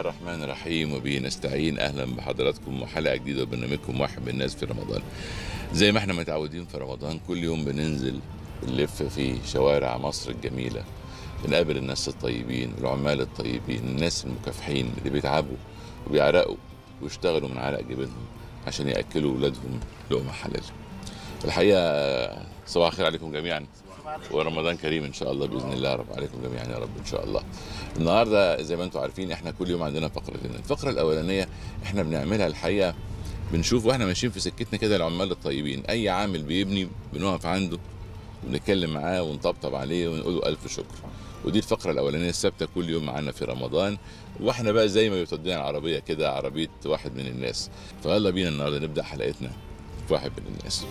الرحمن الرحيم وبه نستعين اهلا بحضراتكم وحلقه جديده وبرنامجكم واحد من الناس في رمضان زي ما احنا متعودين في رمضان كل يوم بننزل نلف في شوارع مصر الجميله بنقابل الناس الطيبين العمال الطيبين الناس المكافحين اللي بيتعبوا وبيعرقوا ويشتغلوا من عرق جبينهم عشان ياكلوا اولادهم لقمه حلال الحقيقه صباح الخير عليكم جميعا ورمضان كريم ان شاء الله باذن الله رب عليكم جميعا يا رب ان شاء الله النهارده زي ما انتم عارفين احنا كل يوم عندنا فقرتين الفقره الاولانيه احنا بنعملها الحقيقه بنشوف واحنا ماشيين في سكتنا كده العمال الطيبين اي عامل بيبني بنقف عنده ونتكلم معاه ونطبطب عليه ونقول له الف شكر ودي الفقره الاولانيه الثابته كل يوم معانا في رمضان واحنا بقى زي ما بتودينا العربيه كده عربيه واحد من الناس فيلا بينا النهارده نبدا حلقتنا في واحد من الناس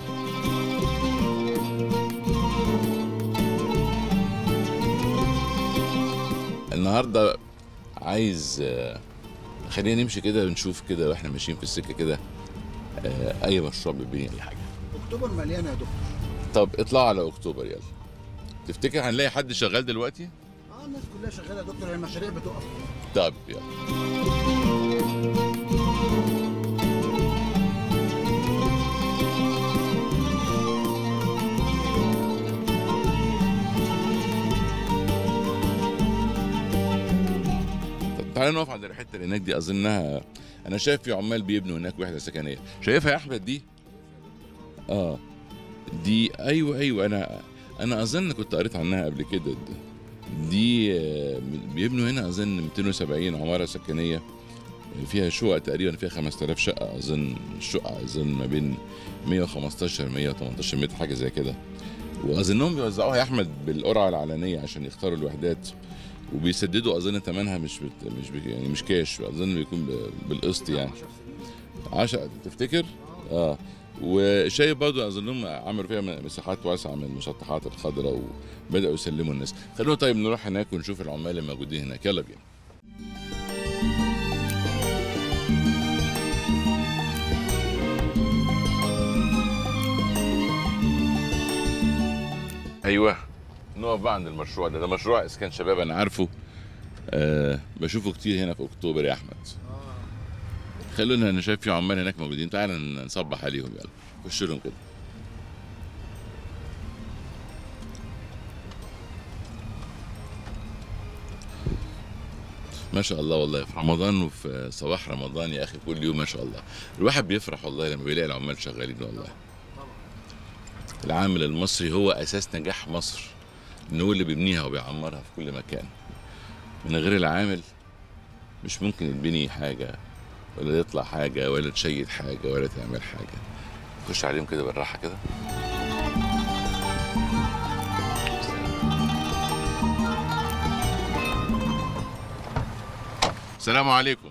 النهارده عايز آه، خلينا نمشي كده ونشوف كده واحنا ماشيين في السكه كده آه، اي مشروع بيبني اي حاجه اكتوبر مليانه يا دكتور طب اطلع على اكتوبر يلا تفتكر هنلاقي حد شغال دلوقتي اه الناس كلها شغاله يا دكتور هي المشاريع بتقف طب يلا طب تعالى نقف عند الحته اللي هناك دي اظنها انا شايف في عمال بيبنوا هناك وحده سكنيه شايفها يا احمد دي اه دي ايوه ايوه انا انا اظن كنت قريت عنها قبل كده دي آه، بيبنوا هنا اظن 270 عماره سكنيه فيها شقق تقريبا فيها 5000 شقه اظن الشقه اظن ما بين 115 118 متر حاجه زي كده واظنهم بيوزعوها يا احمد بالقرعه العلنيه عشان يختاروا الوحدات وبيسددوا اظن ثمنها مش بت... مش بي... يعني مش كاش اظن بيكون ب... بالقسط يعني 10 تفتكر؟ اه وشايف برضه اظنهم عملوا فيها مساحات واسعه من المسطحات الخضراء وبداوا يسلموا الناس خلونا طيب نروح هناك ونشوف العمال الموجودين هناك يلا بينا ايوه نقف بقى عند المشروع ده ده مشروع اسكان شباب انا عارفه آه بشوفه كتير هنا في اكتوبر يا احمد خلونا انا شايف في عمال هناك موجودين تعال نصبح عليهم يلا خش لهم كده ما شاء الله والله في رمضان وفي صباح رمضان يا اخي كل يوم ما شاء الله الواحد بيفرح والله لما بيلاقي العمال شغالين والله العامل المصري هو اساس نجاح مصر ان هو اللي بيبنيها وبيعمرها في كل مكان من غير العامل مش ممكن يبني حاجه ولا يطلع حاجه ولا تشيد حاجه ولا تعمل حاجه خش عليهم كده بالراحه كده السلام عليكم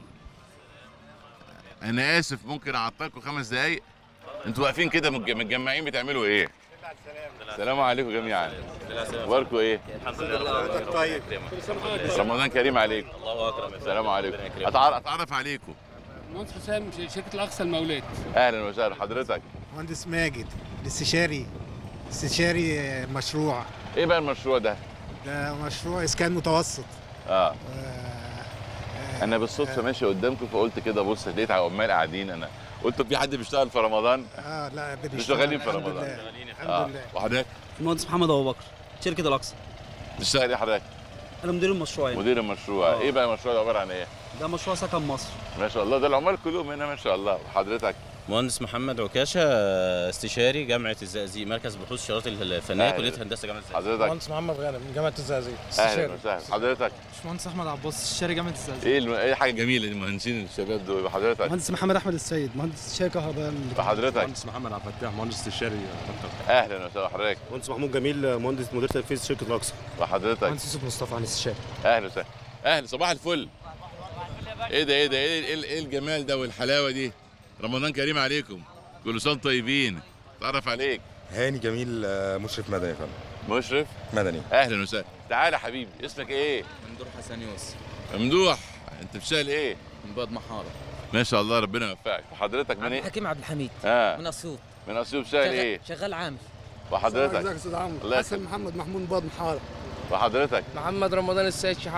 انا اسف ممكن اعطلكم خمس دقايق انتوا واقفين كده متج- متجمعين بتعملوا ايه السلام عليكم جميعا اخباركم ايه الحمد لله طيب رمضان كريم عليكم الله اكرم السلام عليكم أتعر- اتعرف عليكم مهندس حسام ش- شركه الاقصى المولات اهلا وسهلا حضرتك مهندس ماجد الاستشاري استشاري مشروع ايه بقى المشروع ده ده مشروع اسكان متوسط اه آه، آه، انا بالصدفه ماشي قدامكم فقلت كده بص لقيت عمال قاعدين انا قلت في حد بيشتغل في رمضان اه لا بنشتغل شغالين في الحمد رمضان. لله. الحمد اه لله وحضرتك المهندس محمد ابو بكر شركه الاقصى بتشتغل ايه حضرتك انا مدير المشروع يعني مدير المشروع آه. ايه بقى المشروع ده عباره عن ايه ده مشروع سكن مصر ما شاء الله ده العمال كلهم هنا ما شاء الله وحضرتك مهندس محمد عكاشه استشاري جامعه الزقازيق مركز بحوث الشراط الفنيه أهلا. كليه هندسه جامعه الزقازيق حضرتك مهندس محمد غانم من جامعه الزقازيق اهلا استشاري وسهلا حضرتك باشمهندس احمد عباس استشاري جامعه الزقازيق ايه الم... ايه حاجه جميله دي المهندسين الشباب دول وحضرتك مهندس محمد احمد السيد مهندس استشاري كهرباء وحضرتك مهندس محمد عبد الفتاح مهندس استشاري مكتب اهلا وسهلا حضرتك مهندس محمود جميل مهندس مدير تنفيذ شركه الاقصى وحضرتك مهندس يوسف مصطفى عن استشاري اهلا وسهلا اهلا صباح الفل ايه ده ايه ده ايه ايه ايه الجمال ده والحلاوه دي رمضان كريم عليكم كل سنه وانتم طيبين تعرف عليك هاني جميل آه، مشرف مدني يا فندم مشرف مدني اهلا وسهلا تعالى يا حبيبي اسمك ايه ممدوح حسن يوسف ممدوح انت بتشتغل ايه من باب محاره ما شاء الله ربنا يوفقك وحضرتك من ايه حكيم عبد الحميد اه من اسيوط من اسيوط بتشتغل ايه شغال عامل وحضرتك ازيك يا استاذ عمرو الله حسن يخليك. محمد محمود باد محاره وحضرتك محمد رمضان السيد شحاته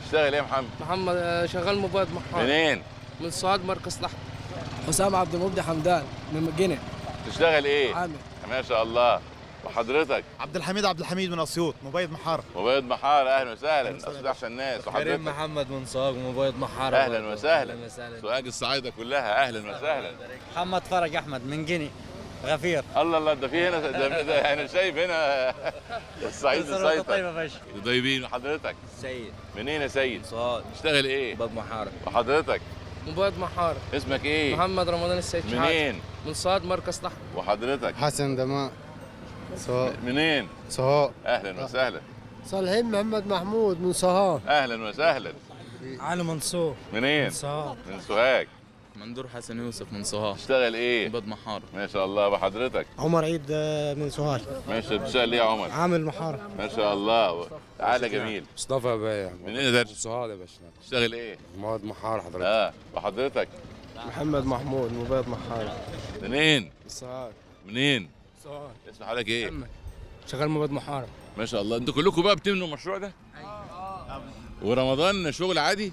تشتغل ايه يا محمد محمد آه، شغال مبيض محار منين من سوهاج مركز لحم حسام عبد المبدي حمدان من جنة تشتغل ايه عامل ما شاء الله وحضرتك عبد الحميد عبد الحميد من اسيوط مبيض محاره مبيض محار اهلا وسهلا اصل احسن ناس كريم وحضرتك محمد من صاغ مبيض محارة اهلا وسهلا سواق الصعايده كلها اهلا وسهلا محمد فرج احمد من جني غفير الله الله ده في هنا ده, ده انا شايف هنا الصعيد مسيطر طيبة فشخ طيبين وحضرتك سيد منين يا سيد صاد تشتغل ايه باب محارة وحضرتك مبيض محار اسمك ايه محمد رمضان السيد شحات منين من سوهاج مركز لحم وحضرتك حسن دماء سواء منين سواء اهلا وسهلا صالحين محمد محمود من صهار اهلا وسهلا علي منصور منين صهار من سوهاج مندور حسن يوسف من صهار تشتغل ايه باب محارة ما شاء الله وحضرتك عمر عيد من سوهاج ماشي بتشتغل ايه يا عمر عامل محارة ما شاء الله تعالى جميل مصطفى بايع منين يا درش صهاد يا باشا تشتغل ايه مواد محار حضرتك اه وحضرتك محمد محمود مبيض محارة منين صهار منين صهار اسم حضرتك ايه شغال مبيض محارة ما شاء الله انتوا كلكم بقى بتبنوا المشروع ده ورمضان شغل عادي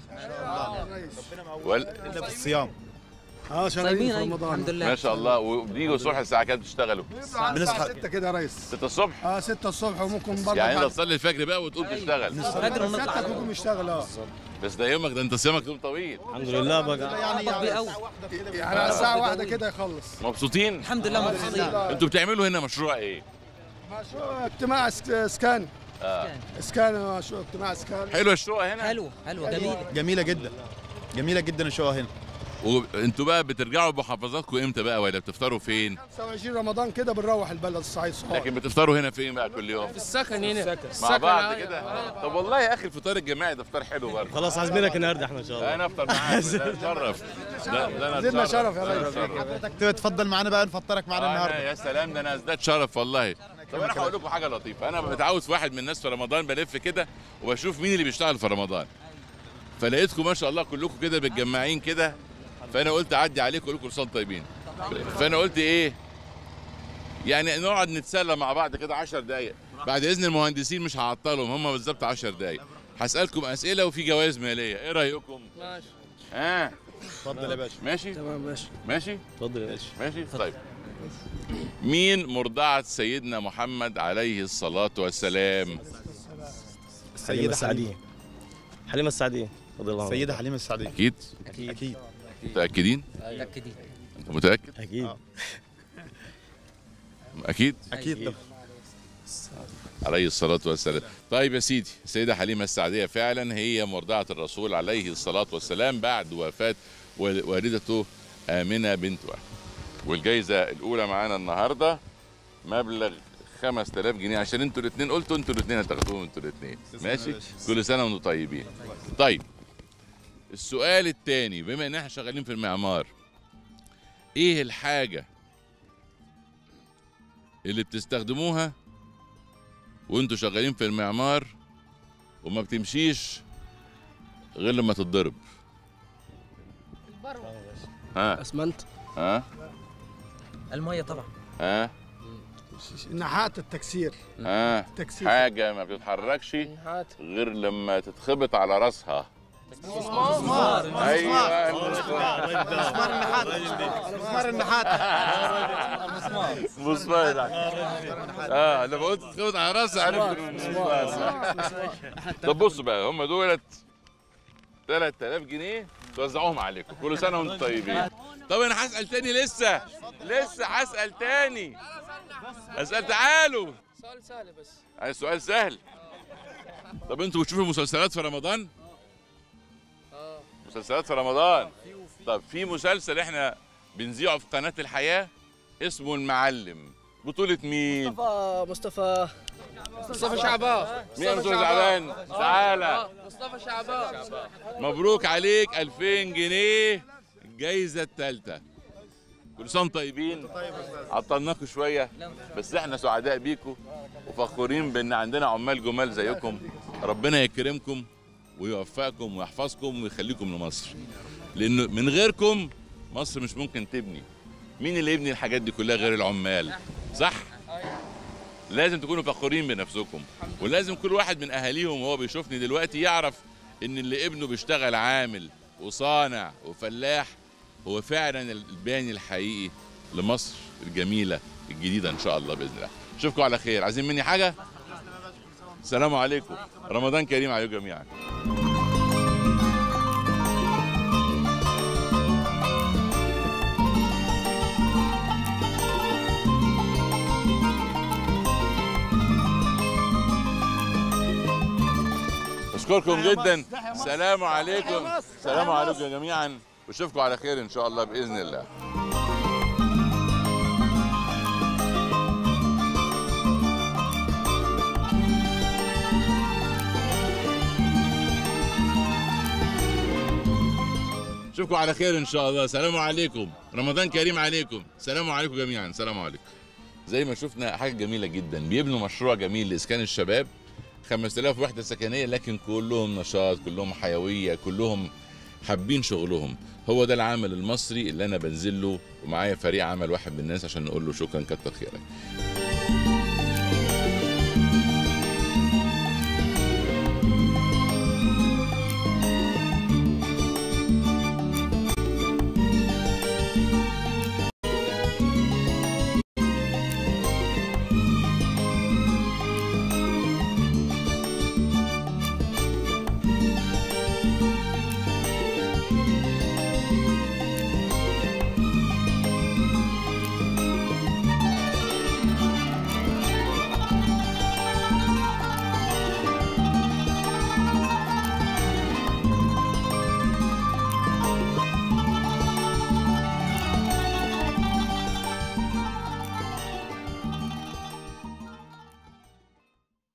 ولا في الصيام اه شغالين في رمضان الحمد لله ما شاء الله وبتيجوا الصبح الساعه كام تشتغلوا بنصحى 6 كده يا ريس 6 الصبح اه 6 الصبح وممكن برضه يعني انت بعد تصلي الفجر بقى وتقوم تشتغل بدر ونطلع ستة ممكن يشتغل اه بس ده يومك ده انت صيامك يوم طويل الحمد لله بقى يعني تطبيق أول. يعني على الساعة واحدة كده يخلص مبسوطين الحمد لله مبسوطين انتوا بتعملوا هنا مشروع ايه مشروع اجتماع اسك- اسكان اه اسكان مشروع اجتماع اسكان حلوه الشقه هنا حلو حلو جميل جميلة جدا جميلة جدا الشقة هنا وانتوا بقى بترجعوا بمحافظاتكم امتى بقى ولا بتفطروا فين 29 رمضان كده بنروح البلد الصعيد صهار لكن بتفطروا هنا فين بقى كل يوم في السكن هنا مع السكن، بعض آه. كده طب والله يا اخي الفطار الجماعي ده فطار حلو برضه خلاص عازمينك النهارده احنا ان شاء الله انا افطر معاك ده اتشرف ده ده انا زدنا أتشرف. شرف يا ده أنا ريس أتشرف. حضرتك تتفضل معانا بقى نفطرك معانا أنا النهارده يا سلام ده انا ازداد شرف والله طب انا هقول لكم حاجه لطيفه انا متعود في واحد من الناس في رمضان بلف كده وبشوف مين اللي بيشتغل في رمضان فلقيتكم ما شاء الله كلكم كده متجمعين كده فانا قلت اعدي عليكم اقول لكم كل سنه وأنتم طيبين فانا قلت ايه يعني نقعد نتسلى مع بعض كده 10 دقايق بعد اذن المهندسين مش هعطلهم هم بالظبط 10 دقايق هسالكم اسئله وفي جوائز ماليه ايه رايكم ماشي ها اتفضل يا باشا ماشي تمام ماشي ماشي اتفضل يا باشا ماشي طيب مين مرضعة سيدنا محمد عليه الصلاة والسلام حليمة السعدية حليمة السعدية رضي الله عنها سيدة حليمة السعدية أكيد اكيد متأكدين متأكدين أنت متأكد اكيد أكيد اكيد عليه الصلاة والسلام طيب يا سيدي السيدة حليمة السعدية فعلا هي مرضعة الرسول عليه الصلاة والسلام بعد وفاة وال- والدته آمنة بنت وهب والجايزة الأولى معانا النهاردة مبلغ 5000 جنيه عشان انتوا الاثنين قلتوا انتوا الاثنين هتاخدوهم انتوا الاثنين ماشي كل سنة وانتم طيبين طيب السؤال الثاني بما ان احنا شغالين في المعمار ايه الحاجة اللي بتستخدموها وانتوا شغالين في المعمار وما بتمشيش غير لما تتضرب ها اسمنت ها المية طبعا ها نحات التكسير ها تكسير حاجة ما بتتحركش هات غير لما تتخبط على راسها ايوه المسمار مسمار النحات مسمار اه لما قلت تتخبط على راسها عرفت إنه مسمار طب بصوا بقى هم دولت 3000 جنيه توزعوهم عليكم كل سنه وانتم طيبين طب انا هسال تاني لسه لسه هسال تاني اسال تعالوا سؤال سهل بس عايز سؤال سهل طب انتوا بتشوفوا مسلسلات في رمضان اه مسلسلات في رمضان طب في مسلسل احنا بنذيعه في قناة الحياة اسمه المعلم بطولة مين؟ مصطفى مصطفى مصطفى شعبان مين مصطفى شعبان؟ تعالى آه، مصطفى شعبان مبروك عليك 2000 جنيه الجايزة الثالثة كل سنة وانتم طيبين عطلناكم شوية بس احنا سعداء بيكم وفخورين بان عندنا عمال جمال زيكم ربنا يكرمكم ويوفقكم ويحفظكم ويخليكم لمصر لانه من غيركم مصر مش ممكن تبني مين اللي يبني الحاجات دي كلها غير العمال صح لازم تكونوا فخورين بنفسكم ولازم كل واحد من اهاليهم وهو بيشوفني دلوقتي يعرف ان اللي ابنه بيشتغل عامل وصانع وفلاح هو فعلا الباني الحقيقي لمصر الجميله الجديده ان شاء الله باذن الله اشوفكم على خير عايزين مني حاجه السلام عليكم رمضان كريم عليكم جميعا اشكركم جدا السلام عليكم السلام عليكم جميعا واشوفكم على خير ان شاء الله باذن الله اشوفكم على خير ان شاء الله السلام عليكم رمضان كريم عليكم السلام عليكم جميعا السلام عليكم زي ما شفنا حاجه جميله جدا بيبنوا مشروع جميل لاسكان الشباب 5000 وحده سكنيه لكن كلهم نشاط كلهم حيويه كلهم حابين شغلهم هو ده العمل المصري اللي انا بنزل له ومعايا فريق عمل واحد من الناس عشان نقول له شكرا كتر خيرك